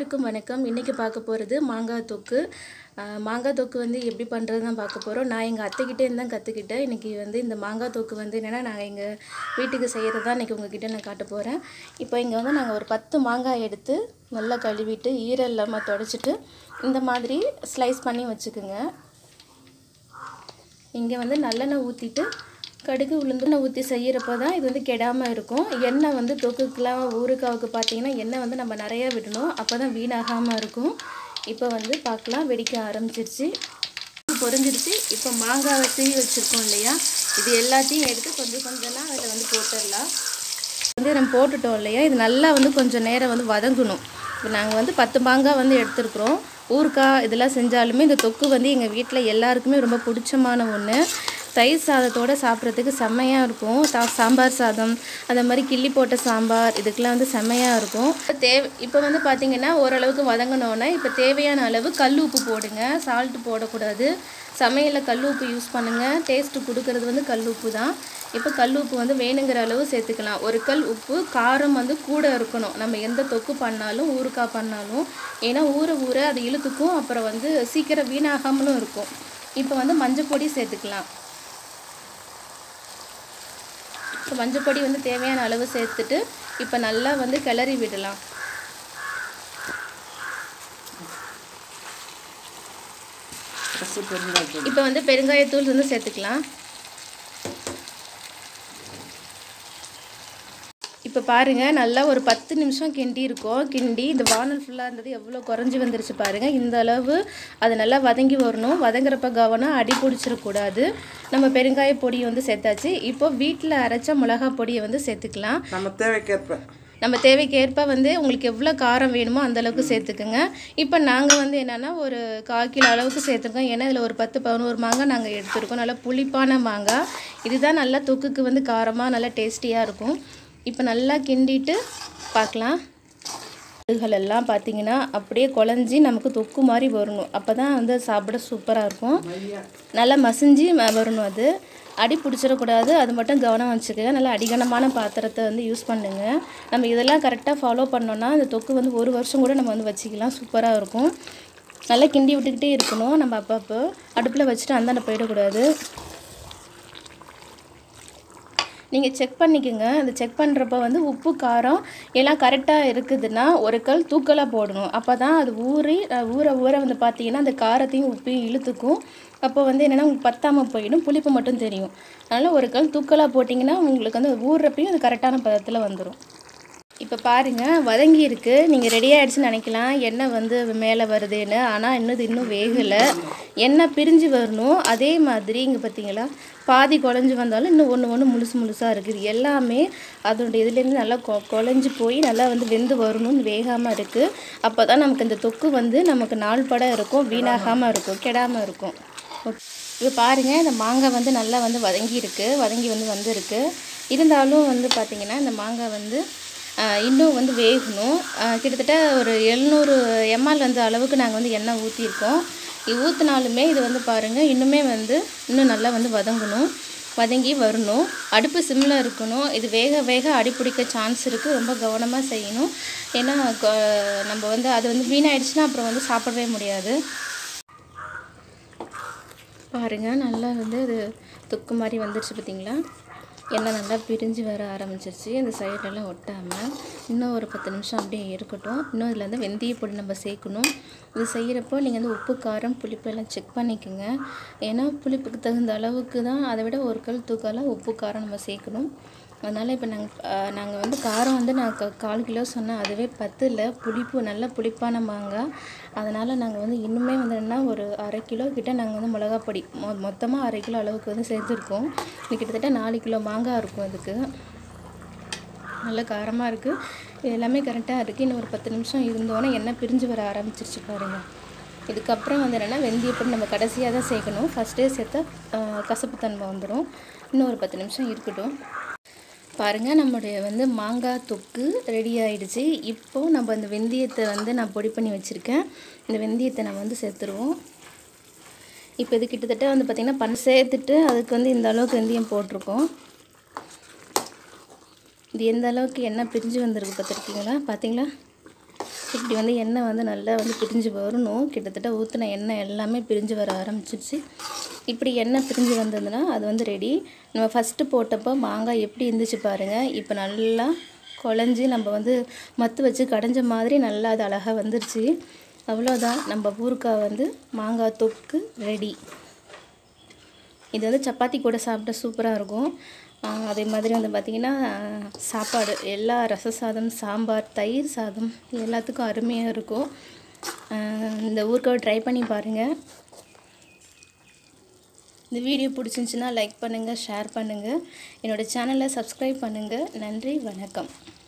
அனைவருக்கும் வணக்கம் இன்றைக்கி பார்க்க போகிறது மாங்காய் தொக்கு ஆஹ் மாங்காய் தொக்கு வந்து எப்படி பண்ணுறது தான் பார்க்க போகிறோம் நான் எங்கள் அத்தைக்கிட்டேருந்து தான் கற்றுக்கிட்டேன் இன்றைக்கி வந்து இந்த மாங்காய் தொக்கு வந்து என்னென்னா நாங்கள் எங்கள் வீட்டுக்கு செய்கிறது தான் இன்றைக்கி உங்ககிட்ட நான் காட்ட போகிறேன் இப்போ இங்கே வந்து நாங்கள் ஒரு பத்து மாங்காய் எடுத்து நல்லா கழுவிட்டு ஈரம் இல்லாமல் தொடச்சிட்டு இந்த மாதிரி ஸ்லைஸ் பண்ணி வச்சுக்குங்க இங்கே வந்து நல்லெண்ணெய் ஊற்றிட்டு கடுகு உளுந்துண்ணெய் ஊற்றி செய்கிறப்ப தான் இது வந்து கெடாமல் இருக்கும் எண்ணெய் வந்து தொக்குக்கெலாம் ஊறுகாவுக்கு பார்த்தீங்கன்னா எண்ணெய் வந்து நம்ம நிறையா விடணும் அப்போ தான் வீணாகாமல் இருக்கும் இப்போ வந்து பார்க்கலாம் வெடிக்க ஆரம்பிச்சிருச்சு பொரிஞ்சிருச்சு இப்போ மாங்காவை தீ வச்சுருக்கோம் இல்லையா இது எல்லாத்தையும் எடுத்து கொஞ்சம் கொஞ்சமாக அதில் வந்து போட்டுடலாம் வந்து நம்ம போட்டுட்டோம் இல்லையா இது நல்லா வந்து கொஞ்சம் நேரம் வந்து வதங்கணும் இப்போ நாங்கள் வந்து பத்து மாங்காய் வந்து எடுத்துருக்குறோம் ஊறுகாய் இதெல்லாம் செஞ்சாலுமே இந்த தொக்கு வந்து எங்கள் வீட்டில் எல்லாருக்குமே ரொம்ப பிடிச்சமான ஒன்று தயிர் சாதத்தோடு சாப்பிட்றதுக்கு செம்மையாக இருக்கும் சா சாம்பார் சாதம் அந்த மாதிரி கிள்ளி போட்ட சாம்பார் இதுக்கெலாம் வந்து செம்மையாக இருக்கும் தேவை இப்போ வந்து பார்த்திங்கன்னா ஓரளவுக்கு வதங்கினோன்னே இப்போ தேவையான அளவு கல் உப்பு போடுங்க சால்ட்டு போடக்கூடாது சமையலில் கல் உப்பு யூஸ் பண்ணுங்கள் டேஸ்ட்டு கொடுக்கறது வந்து கல் உப்பு தான் இப்போ கல் உப்பு வந்து வேணுங்கிற அளவு சேர்த்துக்கலாம் ஒரு கல் உப்பு காரம் வந்து கூட இருக்கணும் நம்ம எந்த தொக்கு பண்ணாலும் ஊறுகாய் பண்ணாலும் ஏன்னா ஊற ஊற அது இழுத்துக்கும் அப்புறம் வந்து சீக்கிரம் வீணாகாமலும் இருக்கும் இப்போ வந்து மஞ்சள் பொடி சேர்த்துக்கலாம் இப்போ மஞ்சள் பொடி வந்து தேவையான அளவு சேர்த்துட்டு இப்போ நல்லா வந்து கிளறி விடலாம் இப்போ வந்து பெருங்காயத்தூள் வந்து சேர்த்துக்கலாம் இப்போ பாருங்கள் நல்லா ஒரு பத்து நிமிஷம் கிண்டி இருக்கோம் கிண்டி இந்த வானல் ஃபுல்லாக இருந்தது எவ்வளோ குறைஞ்சி வந்துருச்சு பாருங்கள் இந்த அளவு அது நல்லா வதங்கி வரணும் வதங்குறப்ப கவனம் அடி பிடிச்சிடக்கூடாது நம்ம பெருங்காய பொடி வந்து சேர்த்தாச்சு இப்போ வீட்டில் அரைச்ச மிளகா பொடியை வந்து சேர்த்துக்கலாம் நம்ம தேவைக்கேற்ப நம்ம தேவைக்கேற்ப வந்து உங்களுக்கு எவ்வளோ காரம் வேணுமோ அந்த அளவுக்கு சேர்த்துக்குங்க இப்போ நாங்கள் வந்து என்னென்னா ஒரு கால் கிலோ அளவுக்கு சேர்த்துருக்கோம் ஏன்னா இதில் ஒரு பத்து பதினோரு மாங்காய் நாங்கள் எடுத்துருக்கோம் நல்லா புளிப்பான மாங்காய் இதுதான் நல்லா தொக்குக்கு வந்து காரமாக நல்லா டேஸ்டியாக இருக்கும் இப்போ நல்லா கிண்டிட்டு பார்க்கலாம் இதுகள் எல்லாம் பார்த்தீங்கன்னா அப்படியே குழஞ்சி நமக்கு தொக்கு மாதிரி வரணும் அப்போ தான் வந்து சாப்பிட சூப்பராக இருக்கும் நல்லா மசிஞ்சு ம- வரணும் அது அடி பிடிச்சிடக்கூடாது அது மட்டும் கவனம் வச்சுக்கோங்க நல்லா அடிகனமான பாத்திரத்தை வந்து யூஸ் பண்ணுங்க நம்ம இதெல்லாம் கரெக்டாக ஃபாலோ பண்ணோன்னா அந்த தொக்கு வந்து ஒரு வருஷம் கூட நம்ம வந்து வச்சுக்கலாம் சூப்பராக இருக்கும் நல்லா கிண்டி விட்டுக்கிட்டே இருக்கணும் நம்ம அப்பப்போ அடுப்பில் வச்சுட்டு அந்தாண்ட போயிடக்கூடாது நீங்கள் செக் பண்ணிக்கோங்க அந்த செக் பண்ணுறப்ப வந்து உப்பு காரம் எல்லாம் கரெக்டாக இருக்குதுன்னா ஒரு கல் தூக்கலாக போடணும் அப்போ தான் அது ஊறி அஹ், ஊற ஊற வந்து பார்த்தீங்கன்னா அந்த காரத்தையும் உப்பையும் இழுத்துக்கும் அப்போ வந்து என்னென்னா உங்களுக்கு பத்தாமல் போயிடும் புளிப்பு மட்டும் தெரியும் அதனால் ஒரு கல் தூக்கலாக போட்டிங்கன்னா உங்களுக்கு வந்து ஊறுறப்பையும் அது கரெக்டான பதத்தில் வந்துடும் இப்போ பாருங்கள் வதங்கி இருக்கு நீங்கள் ரெடி ஆகிடுச்சுன்னு நினைக்கலாம் எண்ணெய் வந்து மேலே வருதுன்னு ஆனால் இன்னும் இது இன்னும் வேகலை எண்ணெய் பிரிஞ்சு வரணும் அதே மாதிரி இங்கே பார்த்தீங்களா பாதி குழஞ்சி வந்தாலும் இன்னும் ஒன்று ஒன்று முழுசு முழுசாக இருக்குது எல்லாமே அதோடைய இதுலேருந்து நல்லா கொ குழஞ்சி போய் நல்லா வந்து வெந்து வரணும்னு வேகாமல் இருக்குது அப்போ தான் நமக்கு இந்த தொக்கு வந்து நமக்கு நாள் படம் இருக்கும் வீணாகாமல் இருக்கும் கெடாமல் இருக்கும் இப்போ பாருங்கள் இந்த மாங்காய் வந்து நல்லா வந்து வதங்கி இருக்கு வதங்கி வந்து வந்திருக்கு இருந்தாலும் வந்து பார்த்திங்கன்னா இந்த மாங்காய் வந்து ஆஹ், இன்னும் வந்து வேகணும் ஆஹ், கிட்டத்தட்ட ஒரு எழுநூறு எம்எல் வந்து அளவுக்கு நாங்கள் வந்து எண்ணெய் ஊற்றிருக்கோம் இது ஊற்றினாலுமே இது வந்து பாருங்கள் இன்னுமே வந்து இன்னும் நல்லா வந்து வதங்கணும் வதங்கி வரணும் அடுப்பு சிம்மில் இருக்கணும் இது வேக வேக அடி பிடிக்க சான்ஸ் இருக்குது ரொம்ப கவனமாக செய்யணும் ஏன்னா கொ- நம்ம வந்து அது வந்து வீணாயிடுச்சுன்னா அப்புறம் வந்து சாப்பிடவே முடியாது பாருங்க நல்லா வந்து இது தொக்கு மாதிரி வந்துருச்சு பார்த்தீங்களா எண்ணெய் நல்லா பிரிஞ்சு வர ஆரம்பிச்சிருச்சு இந்த சைடெல்லாம் ஒட்டாமல் இன்னும் ஒரு பத்து நிமிஷம் அப்படியே இருக்கட்டும் இன்னும் இதில் வந்து வெந்தய பொடி நம்ம சேர்க்கணும் இது செய்கிறப்போ நீங்கள் வந்து உப்பு காரம் புளிப்பு எல்லாம் செக் பண்ணிக்கோங்க ஏன்னா புளிப்புக்கு தகுந்த அளவுக்கு தான் அதை விட ஒரு கல் தூக்கெல்லாம் உப்பு காரம் நம்ம சேர்க்கணும் அதனால் இப்போ நாங்கள் நாங்கள் வந்து காரம் வந்து நான் கா- கால் கிலோ சொன்னேன் அதுவே பத்து இல்லை புளிப்பு நல்ல புளிப்பான மாங்காய் அதனால் நாங்கள் வந்து இன்னுமே வந்து என்ன ஒரு அரை கிலோ கிட்ட நாங்கள் வந்து மிளகா பொடி மொ மொத்தமாக அரை கிலோ அளவுக்கு வந்து சேர்த்துருக்கோம் இது கிட்டத்தட்ட நாலு கிலோ மாங்காய் இருக்கும் அதுக்கு நல்ல காரமாக இருக்குது இது எல்லாமே கரெக்டாக இருக்குது இன்னும் ஒரு பத்து நிமிஷம் இருந்தோன்னே எண்ணெய் பிரிஞ்சு வர ஆரம்பிச்சிருச்சு பாருங்கள் இதுக்கப்புறம் வந்து என்னென்னா வெந்தயப்பொடி நம்ம கடைசியாக தான் சேர்க்கணும் ஃபஸ்ட்டே சேர்த்தா ஆஹ், கசப்புத்தன்மை வந்துடும் இன்னும் ஒரு பத்து நிமிஷம் இருக்கட்டும் பாருங்கள் நம்மளுடைய வந்து மாங்காய் தொக்கு ரெடி ஆயிடுச்சு இப்போது நம்ம அந்த வெந்தயத்தை வந்து நான் பொடி பண்ணி வச்சுருக்கேன் இந்த வெந்தயத்தை நம்ம வந்து சேர்த்துருவோம் இப்போ இது கிட்டத்தட்ட வந்து பார்த்திங்கன்னா பண் சேர்த்துட்டு அதுக்கு வந்து இந்த அளவுக்கு வெந்தயம் போட்டிருக்கோம் இது எந்த அளவுக்கு எண்ணெய் பிரிஞ்சு வந்திருக்கு பார்த்துருக்கீங்களா பார்த்தீங்களா இப்படி வந்து எண்ணெய் வந்து நல்லா வந்து பிரிஞ்சு வரணும் கிட்டத்தட்ட ஊற்றின எண்ணெய் எல்லாமே பிரிஞ்சு வர ஆரம்பிச்சிருச்சு இப்படி எண்ணெய் பிரிஞ்சு வந்ததுன்னா அது வந்து ரெடி நம்ம ஃபஸ்ட்டு போட்டப்போ மாங்காய் எப்படி இருந்துச்சு பாருங்கள் இப்போ நல்லா குழஞ்சி நம்ம வந்து மத்து வச்சு கடைஞ்ச மாதிரி நல்லா அது அழகாக வந்துருச்சு அவ்வளோதான் நம்ம ஊறுக்காய் வந்து மாங்காய் தொக்கு ரெடி இது வந்து சப்பாத்தி கூட சாப்பிட்டா சூப்பராக இருக்கும் ஆஹ் அதே மாதிரி வந்து பார்த்திங்கன்னா சாப்பாடு எல்லா ரச சாதம் சாம்பார் தயிர் சாதம் எல்லாத்துக்கும் அருமையாக இருக்கும் ஆஹ் இந்த ஊறுக்காவை ட்ரை பண்ணி பாருங்கள் இந்த வீடியோ பிடிச்சிருந்துச்சின்னா லைக் பண்ணுங்கள் ஷேர் பண்ணுங்கள் என்னோடய சேனலை சப்ஸ்கிரைப் பண்ணுங்கள் நன்றி வணக்கம்